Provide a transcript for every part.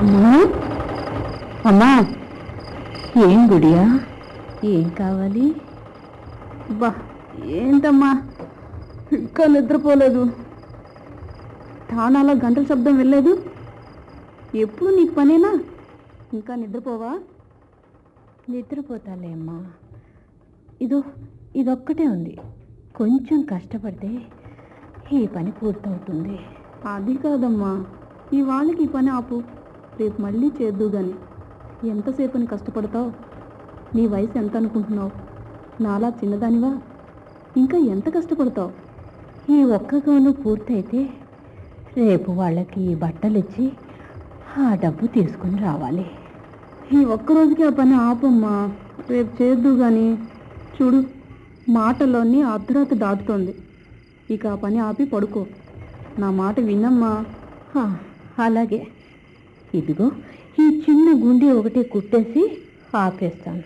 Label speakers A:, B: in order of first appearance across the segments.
A: అమ్మా అమ్మా ఏం గుడియా ఏం కావాలి
B: బా ఏంటమ్మా ఇంకా నిద్రపోలేదు ఠానాలో గంటల శబ్దం వెళ్ళలేదు ఎప్పుడు నీకు పనేనా ఇంకా నిద్రపోవా
A: నిద్రపోతాలే అమ్మా ఇదో ఇదొక్కటే ఉంది కొంచెం కష్టపడితే ఈ పని పూర్తవుతుంది
B: అది కాదమ్మా ఇవాళకి ఈ పని ఆపు రేపు మళ్ళీ చేద్దు గాని ఎంతసేపని కష్టపడతావు నీ వయసు ఎంత అనుకుంటున్నావు నాలా చిన్నదానివా ఇంకా ఎంత కష్టపడతావు
A: ఈ ఒక్క గౌను పూర్తయితే రేపు వాళ్ళకి ఈ బట్టలు ఇచ్చి ఆ డబ్బు తీసుకుని రావాలి
B: ఈ ఒక్క రోజుకి ఆ పని ఆపమ్మా రేపు చేద్దు గాని చూడు మాటల్లోని అర్ధరాత్రి దాటుతోంది ఇక ఆ పని ఆపి పడుకో నా మాట వినమ్మా
A: ఆ, అలాగే ఇదిగో ఈ చిన్న గుండె ఒకటి కుట్టేసి ఆపేస్తాను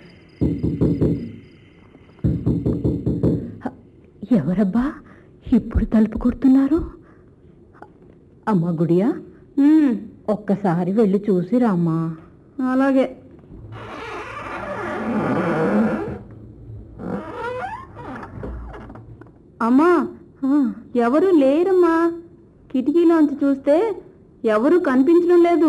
A: హ, ఎవరబ్బా ఇప్పుడు తలుపు కొడుతున్నారు అమ్మ గుడియా
B: ఉమ్,
A: ఒక్కసారి వెళ్ళి చూసి రామ్మా
B: అలాగే అమ్మా
A: ఆ,
B: ఎవరు లేరమ్మా కిటికీలోంచి చూస్తే ఎవరు కనిపించడం లేదు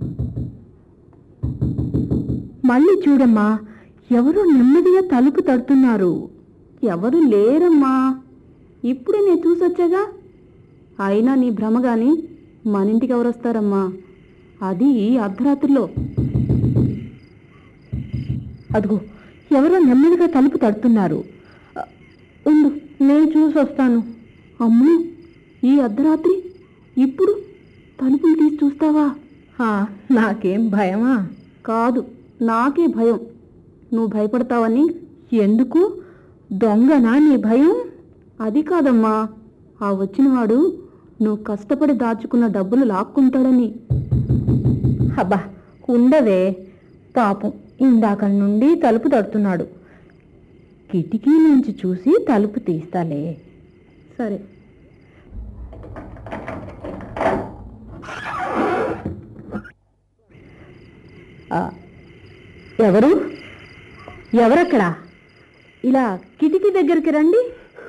A: మళ్ళీ చూడమ్మా ఎవరు నెమ్మదిగా తలుపు తడుతున్నారు
B: ఎవరు లేరమ్మా ఇప్పుడే నేను చూసొచ్చాగా అయినా నీ భ్రమ గాని మన ఇంటికి ఎవరు వస్తారమ్మా అది ఈ అర్ధరాత్రిలో
A: అదిగో ఎవరో నెమ్మదిగా తలుపు తడుతున్నారు అ, ఉండు నేను చూసి వస్తాను
B: అమ్మో ఈ అర్ధరాత్రి ఇప్పుడు తలుపులు తీసి చూస్తావా
A: ఆ, నాకేం భయమా
B: కాదు నాకే భయం నువ్వు భయపడతావని
A: ఎందుకు దొంగనా నీ భయం
B: అది కాదమ్మా ఆ వచ్చినవాడు నువ్వు కష్టపడి దాచుకున్న డబ్బులు లాక్కుంటాడని
A: అబ్బా ఉండవే పాపం ఇందాక నుండి తలుపు తడుతున్నాడు కిటికీ నుంచి చూసి తలుపు తీస్తాలే
B: సరే
A: ఆ, ఎవరు ఎవరక్కడ ఇలా కిటికీ దగ్గరికి రండి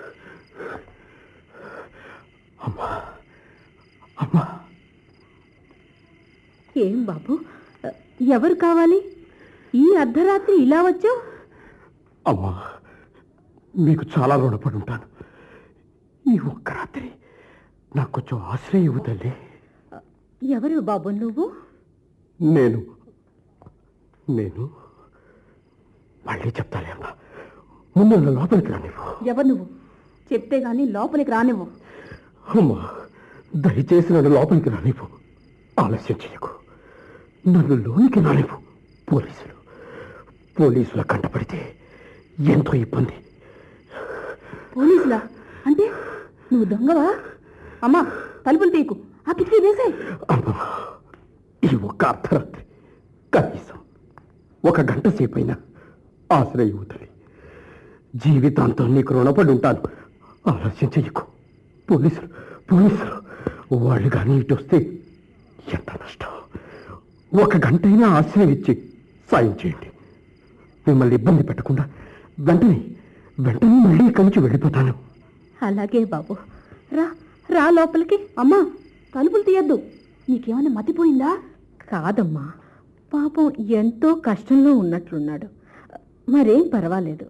A: ఏం బాబు ఎవరు కావాలి ఈ అర్ధరాత్రి ఇలా వచ్చావు
C: అమ్మా మీకు చాలా రుణపడి ఉంటాను ఈ ఒక్క రాత్రి నాకు కొంచెం ఆశ్రయం ఇవ్వు తల్లి
A: ఎవరు బాబు నువ్వు
C: నేను నేను మళ్ళీ చెప్తాలే అమ్మా ముందు నన్ను లోపలికి రానివ్వు
B: ఎవరు నువ్వు చెప్తే గాని లోపలికి రానివ్వు
C: అమ్మా దయచేసి నన్ను లోపలికి రానివ్వు ఆలస్యం చేయకు నన్ను లోనికి రానివ్వు పోలీసులు పోలీసుల కంటపడితే ఎంతో ఇబ్బంది
B: పోలీసులా అంటే నువ్వు దొంగవా అమ్మా తలుపులు తీకు ఆ కిటికీ వేసాయి
C: అమ్మా ఈ ఒక్క అర్ధరాత్రి కనీసం ఒక గంట సేపైనా ఆశ్రయం అవుతుంది జీవితాంతం నీకు రుణపడి ఉంటాను ఆలస్యం చెయ్యకు పోలీసులు పోలీసులు వాళ్ళు కానీ ఇటు వస్తే ఎంత నష్టం ఒక గంటైనా ఆశ్రయం ఇచ్చి సాయం చేయండి మిమ్మల్ని ఇబ్బంది పెట్టకుండా వెంటనే వెంటనే మళ్ళీ ఇక్కడి నుంచి వెళ్ళిపోతాను
A: అలాగే బాబు రా రా లోపలికి
B: అమ్మా తలుపులు తీయద్దు నీకేమైనా మతిపోయిందా
A: కాదమ్మా పాపం ఎంతో కష్టంలో ఉన్నట్లున్నాడు మరేం పర్వాలేదు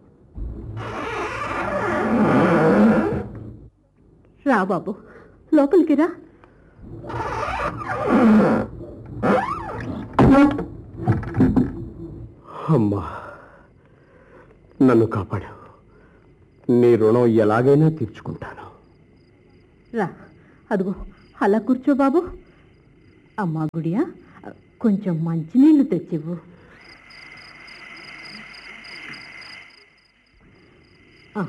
A: రా బాబు లోపలికి రా
C: అమ్మా నన్ను కాపాడావు నీ రుణం ఎలాగైనా తీర్చుకుంటాను
A: రా అదిగో అలా కూర్చో బాబు అమ్మా గుడియా కొంచెం మంచినీళ్ళు తెచ్చివ్వు ఆ,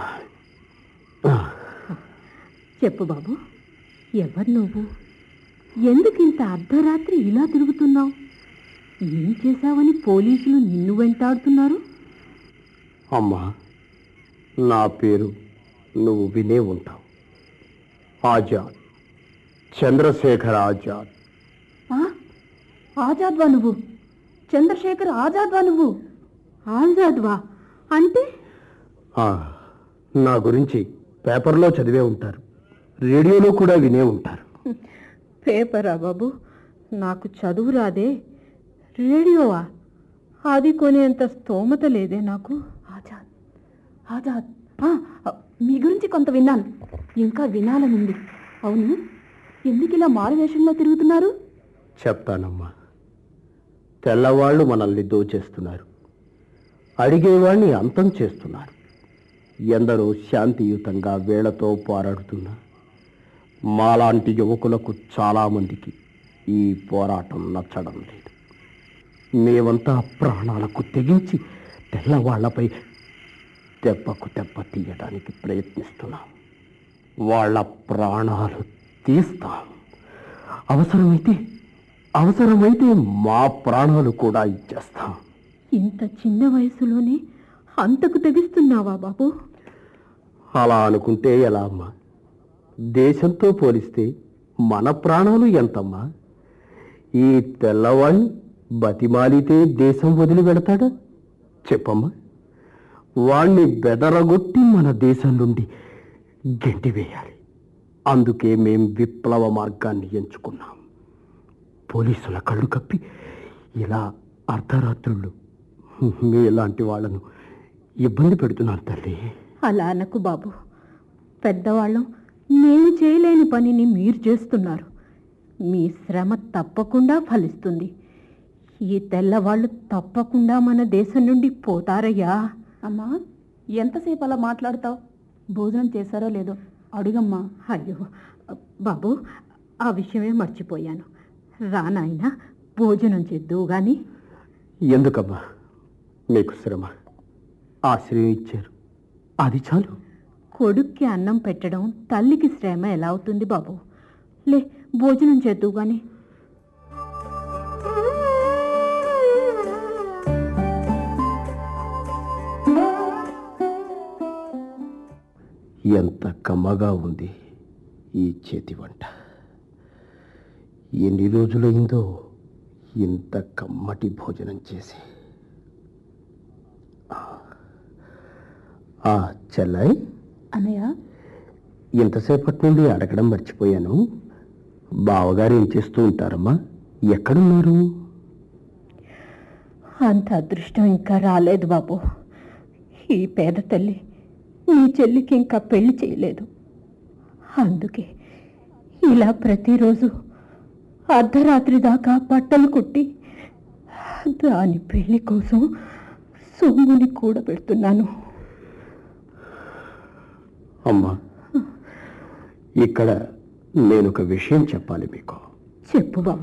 A: చెప్పు బాబు ఎవరు నువ్వు ఎందుకు ఇంత అర్ధరాత్రి ఇలా తిరుగుతున్నావు ఏం చేశావని పోలీసులు నిన్ను వెంటాడుతున్నారు
C: అమ్మా నా పేరు నువ్వు వినే ఉంటావు ఆజాద్ చంద్రశేఖర్ ఆజాద్
B: ఆ? ఆజాద్వా నువ్వు చంద్రశేఖర్ ఆజాద్వా నువ్వు ఆజాద్వా అంటే
C: ఆ, నా గురించి పేపర్లో చదివే ఉంటారు రేడియోలో కూడా వినే ఉంటారు
A: పేపరా బాబు నాకు చదువు రాదే రేడియోవా అది కొనేంత స్తోమత లేదే నాకు
B: ఆజాద్ ఆజాద్ ఆ, మీ గురించి కొంత విన్నాను ఇంకా వినాలనుంది అవును ఎందుకు ఇలా మారువేషంలో తిరుగుతున్నారు
C: చెప్తానమ్మా తెల్లవాళ్ళు మనల్ని దోచేస్తున్నారు అడిగేవాణ్ణి అంతం చేస్తున్నారు ఎందరో శాంతియుతంగా వేళతో పోరాడుతున్నా మాలాంటి యువకులకు చాలామందికి ఈ పోరాటం నచ్చడం లేదు మేమంతా ప్రాణాలకు తెగించి తెల్లవాళ్లపై దెబ్బకు దెబ్బ తీయడానికి ప్రయత్నిస్తున్నాం వాళ్ళ ప్రాణాలు తీస్తాం అవసరమైతే అవసరమైతే మా ప్రాణాలు కూడా ఇచ్చేస్తాం
A: ఇంత చిన్న వయసులోనే అంతకు తెగిస్తున్నావా బాబు
C: అలా అనుకుంటే ఎలా అమ్మా దేశంతో పోలిస్తే మన ప్రాణాలు ఎంతమ్మా ఈ తెల్లవాణ్ణి బతిమాలితే దేశం వదిలి వెడతాడా చెప్పమ్మా వాణ్ణి బెదరగొట్టి మన దేశం నుండి గెంటివేయాలి అందుకే మేం విప్లవ మార్గాన్ని ఎంచుకున్నాం పోలీసుల కళ్ళు కప్పి ఇలా అర్ధరాత్రులు మీలాంటి వాళ్ళను ఇబ్బంది పెడుతున్నాను తల్లి
A: అలా అనకు బాబు పెద్దవాళ్ళం మేము చేయలేని పనిని మీరు చేస్తున్నారు మీ శ్రమ తప్పకుండా ఫలిస్తుంది ఈ తెల్లవాళ్ళు తప్పకుండా మన దేశం నుండి పోతారయ్యా
B: అమ్మా ఎంతసేపు అలా మాట్లాడతావు భోజనం చేశారో లేదో అడుగమ్మా
A: అయ్యో బాబు ఆ విషయమే మర్చిపోయాను రా నాయనా భోజనం చేద్దువు గాని
C: ఎందుకమ్మా మీకు శ్రమ ఆశ్రయం ఇచ్చారు అది చాలు
A: కొడుక్కి అన్నం పెట్టడం తల్లికి శ్రమ ఎలా అవుతుంది బాబు లే భోజనం చేద్దువు గాని
C: ఎంత కమ్మగా ఉంది ఈ చేతి వంట ఎన్ని రోజులైందో ఇంత కమ్మటి భోజనం చేసి ఆ చెల్లాయి
B: అన్నయ్య
C: ఇంతసేపటి నుండి అడగడం మర్చిపోయాను బావగారు ఏం చేస్తూ ఉంటారమ్మా ఎక్కడున్నారు
A: అంత అదృష్టం ఇంకా రాలేదు బాబు ఈ పేద తల్లి నీ చెల్లికి ఇంకా పెళ్లి చేయలేదు అందుకే ఇలా ప్రతిరోజు అర్ధరాత్రి దాకా బట్టలు కుట్టి దాని పెళ్లి కోసం సొమ్ముని కూడబెడుతున్నాను
C: అమ్మా ఇక్కడ నేను ఒక విషయం చెప్పాలి మీకు
A: చెప్పు బాబు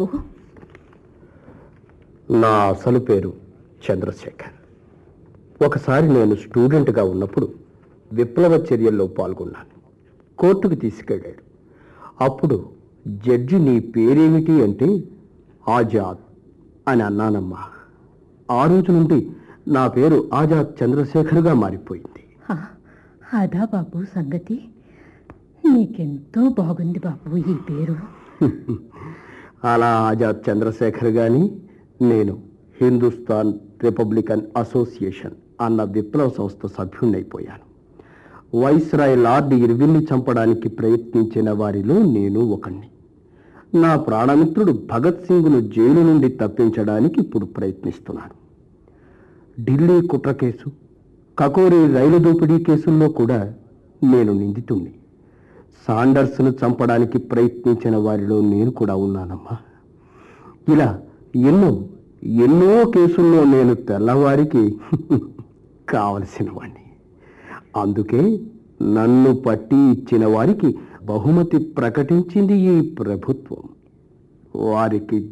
C: నా అసలు పేరు చంద్రశేఖర్ ఒకసారి నేను స్టూడెంట్గా ఉన్నప్పుడు విప్లవ చర్యల్లో పాల్గొన్నాను కోర్టుకు తీసుకెళ్ళాడు అప్పుడు జడ్జి నీ పేరేమిటి అంటే ఆజాద్ అని అన్నానమ్మా ఆ రోజు నుండి నా పేరు ఆజాద్ చంద్రశేఖర్గా మారిపోయింది
A: ఆ, అదా బాబు సంగతి నీకెంతో బాగుంది బాబు ఈ పేరు
C: అలా ఆజాద్ చంద్రశేఖర్ గాని నేను హిందుస్థాన్ రిపబ్లికన్ అసోసియేషన్ అన్న విప్లవ సంస్థ సభ్యుణ్ణైపోయాను వైస్రాయ్ లార్డ్ ఇర్విన్ని చంపడానికి ప్రయత్నించిన వారిలో నేను ఒకణ్ణి నా ప్రాణమిత్రుడు భగత్ సింగ్ను జైలు నుండి తప్పించడానికి ఇప్పుడు ప్రయత్నిస్తున్నాను ఢిల్లీ కుట్ర కేసు కకోరి రైలు దోపిడీ కేసుల్లో కూడా నేను నిందితుణ్ణి సాండర్స్ను చంపడానికి ప్రయత్నించిన వారిలో నేను కూడా ఉన్నానమ్మా ఇలా ఎన్నో ఎన్నో కేసుల్లో నేను తెల్లవారికి కావలసిన వాణ్ణి అందుకే నన్ను పట్టి ఇచ్చిన వారికి బహుమతి ప్రకటించింది ఈ ప్రభుత్వం వారికి